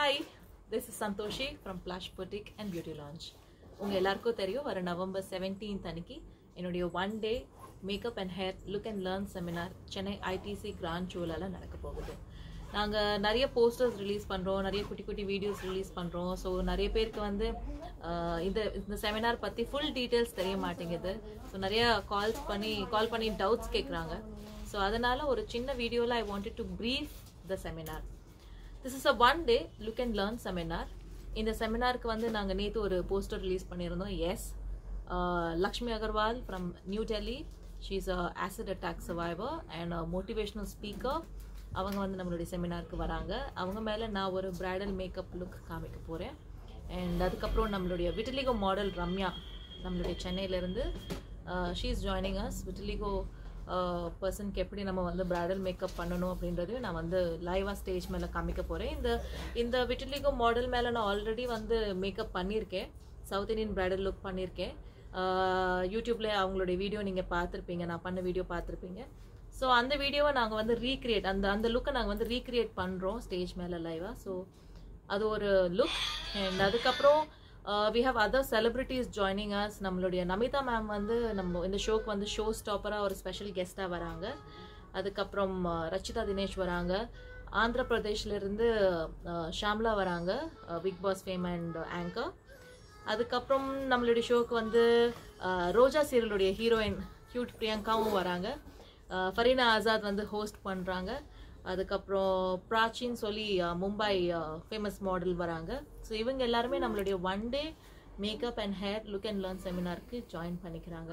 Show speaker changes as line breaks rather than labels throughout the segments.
hi this is Santhoshi from Blush boutique and beauty lounge உங்கள் எல்லாருக்கும் தெரியும் வர நவம்பர் செவன்டீன்த் அன்னைக்கு என்னுடைய one day makeup and hair look and learn seminar Chennai ITC Grand சூழலில் நடக்க போகுது நாங்கள் நிறைய போஸ்டர்ஸ் ரிலீஸ் பண்ணுறோம் நிறைய குட்டி குட்டி வீடியோஸ் ரிலீஸ் பண்ணுறோம் ஸோ நிறைய பேருக்கு வந்து ஆஹ், இந்த இந்த செமினார் பற்றி ஃபுல் டீட்டெயில்ஸ் தெரிய மாட்டேங்குது ஸோ நிறைய கால்ஸ் பண்ணி கால் பண்ணி டவுட்ஸ் கேட்குறாங்க ஸோ அதனால ஒரு சின்ன வீடியோவில் I wanted to brief the seminar this is a one day look and learn seminar இந்த செமினாருக்கு வந்து நாங்கள் நேற்று ஒரு போஸ்டர் ரிலீஸ் பண்ணியிருந்தோம் S Lakshmi Agarwal from New Delhi she is a acid attack survivor and motivational speaker அவங்க வந்து நம்மளுடைய செமினாருக்கு வராங்க அவங்க மேலே நான் ஒரு பிரைடல் மேக்கப் லுக் காமிக்க போகிறேன் அண்ட் அதுக்கப்புறம் நம்மளுடைய விட்டிலிகோ மாடல் ரம்யா நம்மளுடைய சென்னையிலேருந்து she is joining us vitiligo பர்சனுக்கு எப்படி நம்ம வந்து பிரைடல் மேக்கப் பண்ணணும் அப்படின்றதையும் நான் வந்து லைவாக ஸ்டேஜ் மேலே காமிக்க போகிறேன் இந்த இந்த விட்டிலிகோ மாடல் மேலே நான் ஆல்ரெடி வந்து மேக்கப் பண்ணியிருக்கேன் சவுத் இந்தியன் பிரைடல் லுக் பண்ணியிருக்கேன் யூடியூப்ல அவங்களுடைய வீடியோ நீங்கள் பார்த்துருப்பீங்க நான் பண்ண வீடியோ பார்த்துருப்பீங்க ஸோ அந்த வீடியோவை நாங்கள் வந்து ரீக்ரியேட் அந்த அந்த லுக்கை நாங்கள் வந்து ரீக்ரியேட் பண்ணுறோம் ஸ்டேஜ் மேலே லைவாக ஸோ அது ஒரு லுக் அண்ட் அதுக்கப்புறம் we have other celebrities joining us நம்மளுடைய நமிதா மேம் வந்து நம்ம இந்த ஷோக்கு வந்து ஷோ ஸ்டாப்பராக ஒரு ஸ்பெஷல் கெஸ்ட்டாக வராங்க அதுக்கப்புறம் அஹ், ரச்சிதா தினேஷ் வராங்க ஆந்திர பிரதேஷ்லேருந்து ஷாம்லா வராங்க Bigg Boss fame and anchor அதுக்கப்புறம் நம்மளுடைய ஷோக்கு வந்து அஹ், ரோஜா சீரியலுடைய ஹீரோயின் கியூட் பிரியங்காவும் வராங்க அஹ், ஃபரீனா ஆசாத் வந்து ஹோஸ்ட் பண்ணுறாங்க அதுக்கப்புறம் பிராச்சின்னு சொல்லி அஹ், மும்பை ஃபேமஸ் மாடல் வராங்க ஸோ இவங்க எல்லாருமே நம்மளுடைய one day makeup and hair look and learn செமினாருக்கு ஜாயின் பண்ணிக்கிறாங்க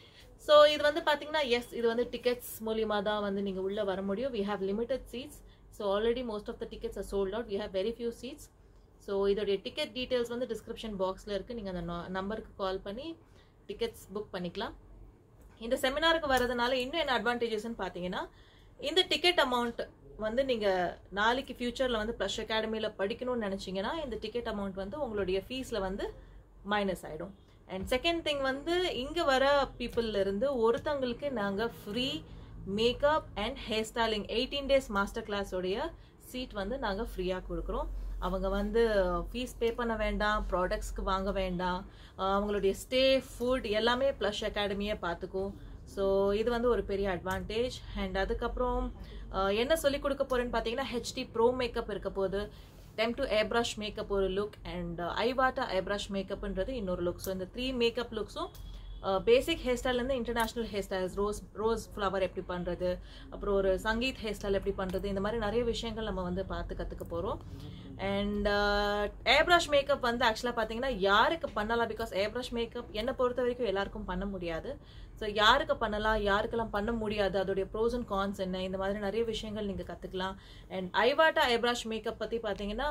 ஸோ இது வந்து பார்த்தீங்கன்னா எஸ் இது வந்து டிக்கெட்ஸ் மூலியமாக தான் வந்து நீங்கள் உள்ளே வர முடியும் we have limited seats so already most of the tickets are sold out we have very few seats so இதோடைய டிக்கெட் டீட்டெயில்ஸ் வந்து டிஸ்கிரிப்ஷன் பாக்ஸில் இருக்குது நீங்கள் அந்த நம்பருக்கு கால் பண்ணி டிக்கெட்ஸ் புக் பண்ணிக்கலாம் இந்த செமினாருக்கு வர்றதுனால இன்னும் என்ன அட்வான்டேஜஸ்ன்னு பார்த்தீங்கன்னா இந்த டிக்கெட் அமௌண்ட் வந்து நீங்கள் நாளைக்கு ஃபியூச்சரில் வந்து ப்ளஷ் அகாடமியில் படிக்கணும்னு நினச்சிங்கன்னா இந்த டிக்கெட் அமௌண்ட் வந்து உங்களுடைய ஃபீஸில் வந்து மைனஸ் ஆகிடும் அண்ட் செகண்ட் திங் வந்து இங்கே வர பீப்புள்ல இருந்து ஒருத்தங்களுக்கு நாங்கள் free makeup and hair styling eighteen days master கிளாஸோடைய சீட் வந்து நாங்கள் ஃப்ரீயாக கொடுக்குறோம் அவங்க வந்து ஃபீஸ் பே பண்ண வேண்டாம் ப்ராடக்ட்ஸ்க்கு வாங்க வேண்டாம் அஹ் அவங்களுடைய ஸ்டே ஃபுட் எல்லாமே ப்ளஷ் அகாடமியே பார்த்துக்கும் ஸோ இது வந்து ஒரு பெரிய அட்வான்டேஜ் அண்ட் அதுக்கப்புறம் அஹ் என்ன சொல்லிக் கொடுக்க போறேன்னு பார்த்தீங்கன்னா ஹெச்டி ப்ரோ மேக்கப் இருக்க போது டெம் டு ஏப்ரஷ் மேக்கப் ஒரு லுக் அண்ட் ஐவாட்டா ஏப்ரஷ் மேக்கப்ன்றது இன்னொரு லுக் ஸோ இந்த த்ரீ மேக்கப் லுக்ஸும் பேசிக் ஹேர் ஸ்டைல்லேருந்து international hair styles rose rose flower எப்படி பண்ணுறது அப்புறம் ஒரு சங்கீத் ஹேர் ஸ்டைல் எப்படி பண்ணுறது இந்த மாதிரி நிறைய விஷயங்கள் நம்ம வந்து பார்த்து கற்றுக்க போகிறோம் அண்ட் ஏப்ரஷ் மேக்கப் வந்து ஆக்சுவலாக பார்த்தீங்கன்னா யாருக்கு பண்ணலாம் பிகாஸ் ஏப்ரஷ் மேக்கப் என்னை பொறுத்த வரைக்கும் எல்லாருக்கும் பண்ண முடியாது ஸோ யாருக்கு பண்ணலாம் யாருக்கெல்லாம் பண்ண முடியாது அதோடைய ப்ரோஸ் அண்ட் கான்ஸ் என்ன இந்த மாதிரி நிறைய விஷயங்கள் நீங்கள் கற்றுக்கலாம் அண்ட் ஐவாட்டா ஐப்ராஷ் மேக்கப் பற்றி பார்த்தீங்கன்னா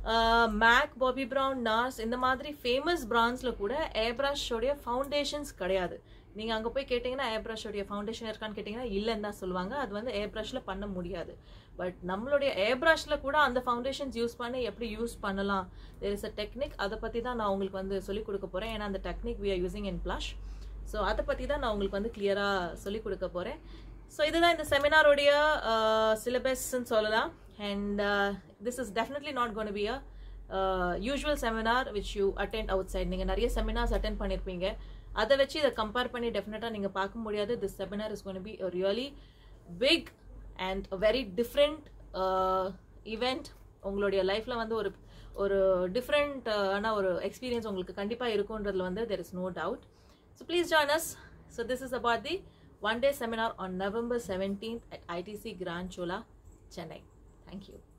மேக் பாபி ப்ரவுன் நார்ஸ் இந்த மாதிரி ஃபேமஸ் பிராண்ட்ஸில் கூட ஏப்ராஷோடைய ஃபவுண்டேஷன்ஸ் கிடையாது நீங்கள் அங்கே போய் கேட்டிங்கன்னா ஏப்ரஷோடைய ஃபவுண்டேஷன் இருக்கான்னு கேட்டிங்கன்னா இல்லைன்னு தான் சொல்லுவாங்க அது வந்து ஏப்ரஷில் பண்ண முடியாது பட் நம்மளுடைய ஏப்ரஷில் கூட அந்த ஃபவுண்டேஷன்ஸ் யூஸ் பண்ணி எப்படி யூஸ் பண்ணலாம் தேர் இஸ் அ டெக்னிக் அதை பற்றி தான் நான் உங்களுக்கு வந்து சொல்லிக் கொடுக்க போகிறேன் ஏன்னா அந்த technique we are using in Blush so அதை பற்றி தான் நான் உங்களுக்கு வந்து கிளியராக சொல்லிக் கொடுக்க போகிறேன் ஸோ இதுதான் இந்த செமினாரோடைய சிலபஸ்ன்னு சொல்லலாம் and this is definitely not gonna be a usual seminar which you attend outside நீங்கள் நிறைய செமினார்ஸ் அட்டென்ட் பண்ணியிருப்பீங்க அதை வச்சு இதை கம்பேர் பண்ணி டெஃபினட்டாக நீங்கள் பார்க்க முடியாது this seminar is gonna be really big and very different event உங்களுடைய லைஃப்பில் வந்து ஒரு ஒரு டிஃப்ரெண்ட் ஆன ஒரு எக்ஸ்பீரியன்ஸ் உங்களுக்கு கண்டிப்பாக இருக்குன்றதுல வந்து there is no doubt so please join us so this is about the one day seminar on November seventeenth at ITC Grand Chola Chennai thank you